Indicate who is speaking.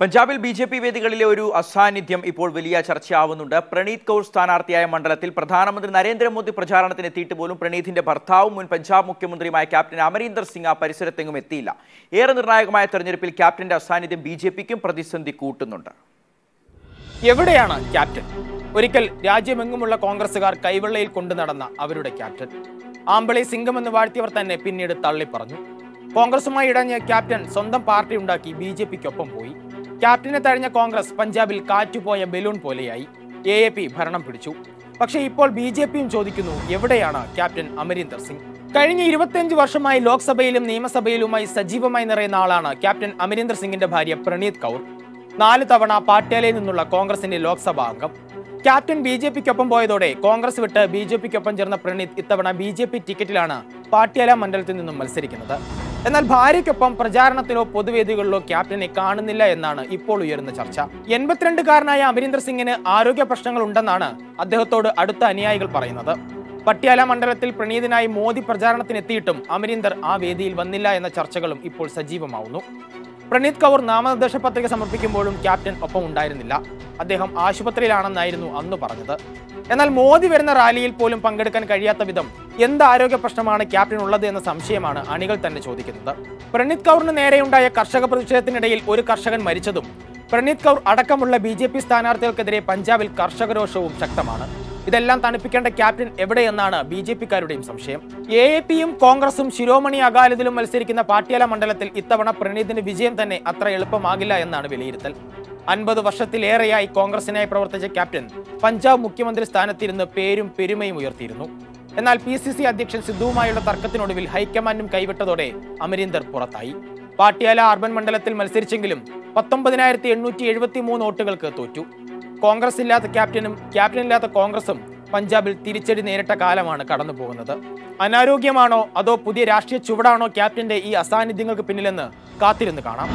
Speaker 1: പഞ്ചാബിൽ B J P വേദികളിലെ ഒരു അസാന്നിധ്യം ഇപ്പോൾ വലിയ ചർച്ചയാവുന്നുണ്ട് പ്രണീത് കൗർ സ്ഥാനാർത്ഥിയായ മണ്ഡലത്തിൽ പ്രധാനമന്ത്രി നരേന്ദ്രമോദി പ്രചാരണത്തിന് എത്തിയിട്ട് പോലും പ്രണീതിന്റെ ഭർത്താവും മുൻ പഞ്ചാബ് മുഖ്യമന്ത്രിയുമായ ക്യാപ്റ്റൻ അമരീന്ദർ സിംഗ് ആ പരിസരത്തെങ്ങും എത്തിയില്ല ഏറെ നിർണായകമായ തെരഞ്ഞെടുപ്പിൽ ക്യാപ്റ്റന്റെ അസാന്നിധ്യം ബി ജെ പിക്കും പ്രതിസന്ധി കൂട്ടുന്നുണ്ട്
Speaker 2: എവിടെയാണ് ക്യാപ്റ്റൻ ഒരിക്കൽ രാജ്യമെങ്ങുമുള്ള കോൺഗ്രസുകാർ കൈവെള്ളയിൽ കൊണ്ടു നടന്ന അവരുടെ ക്യാപ്റ്റൻ ആമ്പളി സിംഗം എന്ന് വാഴ്ത്തിയവർ തന്നെ പിന്നീട് തള്ളിപ്പറഞ്ഞു കോൺഗ്രസുമായി ഇടഞ്ഞ് ക്യാപ്റ്റൻ സ്വന്തം പാർട്ടി ഉണ്ടാക്കി ബി ജെ പിക്കൊപ്പം പോയി ക്യാപ്റ്റനെ തഴഞ്ഞ കോൺഗ്രസ് പഞ്ചാബിൽ കാറ്റുപോയ ബലൂൺ പോലെയായി എ എ പി ഭരണം പിടിച്ചു പക്ഷേ ഇപ്പോൾ ബി ജെ പിയും ചോദിക്കുന്നു എവിടെയാണ് ക്യാപ്റ്റൻ അമരീന്ദർ സിംഗ് കഴിഞ്ഞ ഇരുപത്തിയഞ്ച് വർഷമായി ലോക്സഭയിലും നിയമസഭയിലുമായി സജീവമായി നിറയുന്ന ആളാണ് ക്യാപ്റ്റൻ അമരീന്ദർ സിംഗിന്റെ ഭാര്യ പ്രണീത് കൗർ നാല് തവണ പാട്യാലയിൽ നിന്നുള്ള കോൺഗ്രസിന്റെ ലോക്സഭാ അംഗം ക്യാപ്റ്റൻ ബി ജെ പിക്കൊപ്പം പോയതോടെ കോൺഗ്രസ് വിട്ട് ബി ജെ പിക്കൊപ്പം ചേർന്ന പ്രണീത് ഇത്തവണ ബി ജെ പി ടിക്കറ്റിലാണ് പാട്യാല മണ്ഡലത്തിൽ നിന്നും മത്സരിക്കുന്നത് എന്നാൽ ഭാര്യയ്ക്കൊപ്പം പ്രചാരണത്തിലോ പൊതുവേദികളിലോ ക്യാപ്റ്റനെ കാണുന്നില്ല എന്നാണ് ഇപ്പോൾ ഉയരുന്ന ചർച്ച എൺപത്തിരണ്ടുകാരനായ അമരീന്ദർ സിംഗിന് ആരോഗ്യ പ്രശ്നങ്ങൾ ഉണ്ടെന്നാണ് അദ്ദേഹത്തോട് അടുത്ത അനുയായികൾ പറയുന്നത് പട്യാല മണ്ഡലത്തിൽ പ്രണീതിനായി മോദി പ്രചാരണത്തിനെത്തിയിട്ടും അമരീന്ദർ ആ വേദിയിൽ വന്നില്ല എന്ന ചർച്ചകളും ഇപ്പോൾ സജീവമാവുന്നു പ്രണീത് കൗർ നാമനിർദ്ദേശ പത്രിക സമർപ്പിക്കുമ്പോഴും ക്യാപ്റ്റൻ ഒപ്പം ഉണ്ടായിരുന്നില്ല അദ്ദേഹം ആശുപത്രിയിലാണെന്നായിരുന്നു അന്ന് പറഞ്ഞത് എന്നാൽ മോദി വരുന്ന റാലിയിൽ പോലും പങ്കെടുക്കാൻ കഴിയാത്ത വിധം എന്ത് ആരോഗ്യ പ്രശ്നമാണ് ക്യാപ്റ്റൻ ഉള്ളത് എന്ന സംശയമാണ് അണികൾ തന്നെ ചോദിക്കുന്നത് പ്രണീത് കൗറിന് നേരെയുണ്ടായ കർഷക പ്രതിഷേധത്തിനിടയിൽ ഒരു കർഷകൻ മരിച്ചതും പ്രണീത് കൗർ അടക്കമുള്ള ബി ജെ പി സ്ഥാനാർത്ഥികൾക്കെതിരെ പഞ്ചാബിൽ കർഷകരോഷവും ശക്തമാണ് ഇതെല്ലാം തണുപ്പിക്കേണ്ട ക്യാപ്റ്റൻ എവിടെയെന്നാണ് ബി ജെ പിക്കാരുടെയും സംശയം എ എ പിയും കോൺഗ്രസും ശിരോമണി അകാലിദളും മത്സരിക്കുന്ന പാട്യാല മണ്ഡലത്തിൽ ഇത്തവണ പ്രണീതിന്റെ വിജയം തന്നെ അത്ര എളുപ്പമാകില്ല എന്നാണ് വിലയിരുത്തൽ അൻപത് വർഷത്തിലേറെയായി കോൺഗ്രസിനായി പ്രവർത്തിച്ച ക്യാപ്റ്റൻ പഞ്ചാബ് മുഖ്യമന്ത്രി സ്ഥാനത്തിരുന്ന് പേരും പെരുമയും ഉയർത്തിയിരുന്നു എന്നാൽ പി സി സി അധ്യക്ഷൻ സിദ്ധുവുമായുള്ള തർക്കത്തിനൊടുവിൽ ഹൈക്കമാൻഡും കൈവിട്ടതോടെ അമരീന്ദർ പുറത്തായി പാട്യാല അർബൻ മണ്ഡലത്തിൽ മത്സരിച്ചെങ്കിലും പത്തൊമ്പതിനായിരത്തി എണ്ണൂറ്റി എഴുപത്തി മൂന്ന് വോട്ടുകൾക്ക് തോറ്റു കോൺഗ്രസ് ഇല്ലാത്ത ക്യാപ്റ്റനും ക്യാപ്റ്റൻ ഇല്ലാത്ത കോൺഗ്രസും പഞ്ചാബിൽ തിരിച്ചടി നേരിട്ട കാലമാണ് കടന്നു പോകുന്നത് അനാരോഗ്യമാണോ അതോ പുതിയ രാഷ്ട്രീയ ചുവടാണോ ക്യാപ്റ്റന്റെ ഈ അസാന്നിധ്യങ്ങൾക്ക് പിന്നിലെന്ന് കാത്തിരുന്ന് കാണാം